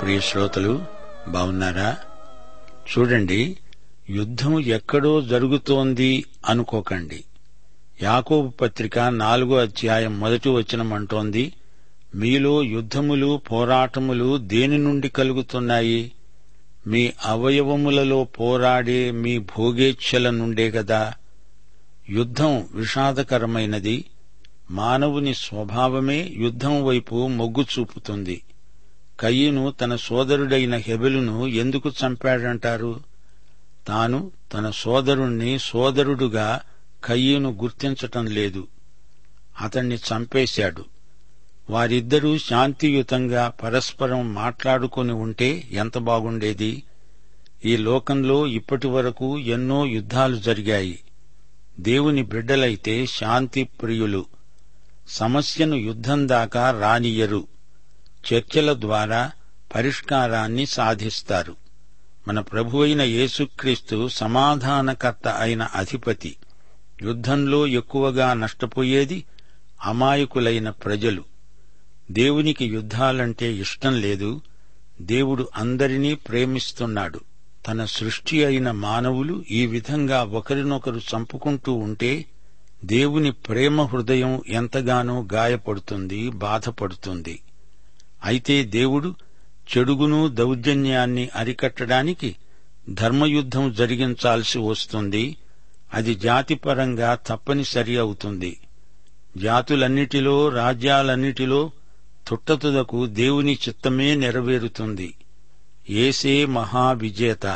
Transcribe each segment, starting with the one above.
ప్రియ శ్రోతలు బాగున్నారా చూడండి యుద్ధం ఎక్కడో జరుగుతోంది అనుకోకండి యాకోబు పత్రిక నాలుగో అధ్యాయం మొదటి వచనం అంటోంది మీలో యుద్ధములు పోరాటములు దేని నుండి కలుగుతున్నాయి మీ అవయవములలో పోరాడే మీ భోగేచ్ఛల నుండే గదా యుద్ధం విషాదకరమైనది మానవుని స్వభావమే యుద్ధం వైపు మొగ్గు చూపుతుంది కయ్యను తన సోదరుడైన హెబెలును ఎందుకు చంపాడంటారు తాను తన సోదరుణ్ణి సోదరుడుగా కయ్యను గుర్తించటం లేదు అతణ్ణి చంపేశాడు వారిద్దరూ శాంతియుతంగా పరస్పరం మాట్లాడుకుని ఉంటే ఎంత బాగుండేది ఈ లోకంలో ఇప్పటి వరకు ఎన్నో యుద్ధాలు జరిగాయి దేవుని బిడ్డలైతే శాంతి ప్రియులు సమస్యను యుద్ధం దాకా రానియరు చర్చల ద్వారా పరిష్కారాన్ని సాధిస్తారు మన ప్రభువైన యేసుక్రీస్తు సమాధానకర్త అయిన అధిపతి యుద్ధంలో ఎక్కువగా నష్టపోయేది అమాయకులైన ప్రజలు దేవునికి యుద్ధాలంటే ఇష్టం లేదు దేవుడు అందరినీ ప్రేమిస్తున్నాడు తన సృష్టి అయిన మానవులు ఈ విధంగా ఒకరినొకరు చంపుకుంటూ ఉంటే దేవుని ప్రేమ హృదయం ఎంతగానో గాయపడుతుంది బాధపడుతుంది అయితే దేవుడు చెడుగును దౌర్జన్యాన్ని అరికట్టడానికి ధర్మయుద్ధం జరిగించాల్సి వస్తుంది అది జాతిపరంగా తప్పనిసరి అవుతుంది జాతులన్నిటిలో రాజ్యాలన్నిటిలో తుట్టతుదకు దేవుని చిత్తమే నెరవేరుతుంది ఏసే మహావిజేత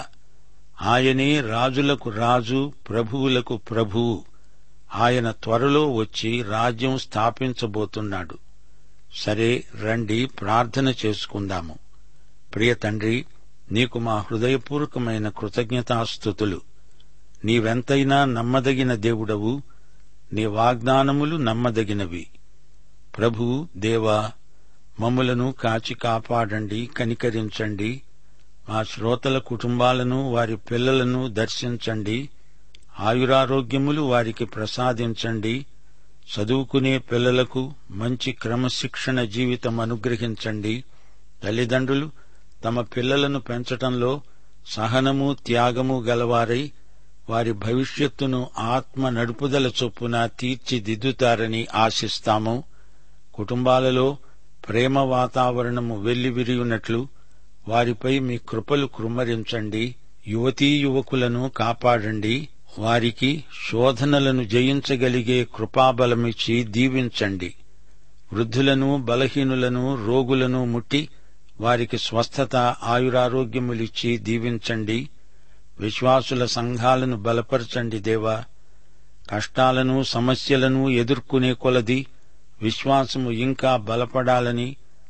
ఆయనే రాజులకు రాజు ప్రభువులకు ప్రభువు ఆయన త్వరలో వచ్చి రాజ్యం స్థాపించబోతున్నాడు సరే రండి ప్రార్థన చేసుకుందాము ప్రియ తండ్రి నీకు మా హృదయపూర్వకమైన కృతజ్ఞతాస్థుతులు నీవెంతైనా నమ్మదగిన దేవుడవు నీ వాగ్దానములు నమ్మదగినవి ప్రభు దేవా మమ్ములను కాచి కాపాడండి కనికరించండి మా శ్రోతల కుటుంబాలను వారి పిల్లలను దర్శించండి ఆయురారోగ్యములు వారికి ప్రసాదించండి చదువుకునే పిల్లలకు మంచి క్రమశిక్షణ జీవితం అనుగ్రహించండి తల్లిదండ్రులు తమ పిల్లలను పెంచటంలో సహనము త్యాగము గలవారై వారి భవిష్యత్తును ఆత్మ నడుపుదల చొప్పున తీర్చిదిద్దుతారని ఆశిస్తాము కుటుంబాలలో ప్రేమ వాతావరణము వెల్లివిరియున్నట్లు వారిపై మీ కృపలు కృమ్మరించండి యువతీ యువకులను కాపాడండి వారికి శోధనలను జయించగలిగే కృపాబలమిచ్చి దీవించండి వృద్ధులను బలహీనులను రోగులను ముట్టి వారికి స్వస్థత ఆయురారోగ్యములిచ్చి దీవించండి విశ్వాసుల సంఘాలను బలపరచండి దేవా కష్టాలను సమస్యలను ఎదుర్కొనే కొలది విశ్వాసము ఇంకా బలపడాలని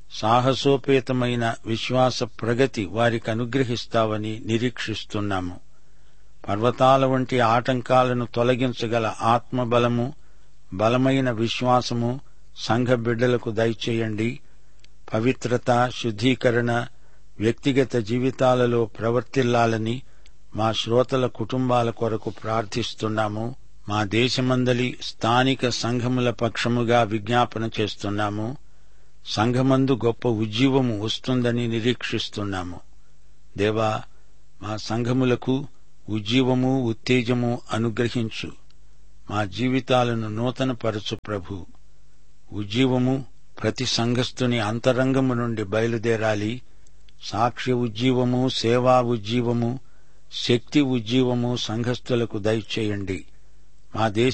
సాహసోపేతమైన విశ్వాస ప్రగతి వారికి అనుగ్రహిస్తావని నిరీక్షిస్తున్నాము పర్వతాల వంటి ఆటంకాలను తొలగించగల ఆత్మబలము బలమైన విశ్వాసము సంఘ బిడ్డలకు దయచేయండి పవిత్రత శుద్ధీకరణ వ్యక్తిగత జీవితాలలో ప్రవర్తిల్లాలని మా శ్రోతల కుటుంబాల కొరకు ప్రార్థిస్తున్నాము మా దేశమందలి స్థానిక సంఘముల పక్షముగా విజ్ఞాపన చేస్తున్నాము సంఘమందు గొప్ప ఉజ్జీవము వస్తుందని నిరీక్షిస్తున్నాము దేవా మా సంఘములకు ఉజ్జీవము ఉత్తేజము అనుగ్రహించు మా జీవితాలను నూతనపరచు ప్రభు ఉజ్జీవము ప్రతి సంఘస్థుని అంతరంగము నుండి బయలుదేరాలి సాక్ష్య ఉజ్జీవము సేవా ఉజ్జీవము శక్తి ఉజ్జీవము సంఘస్థులకు దయచేయండి మా దేశ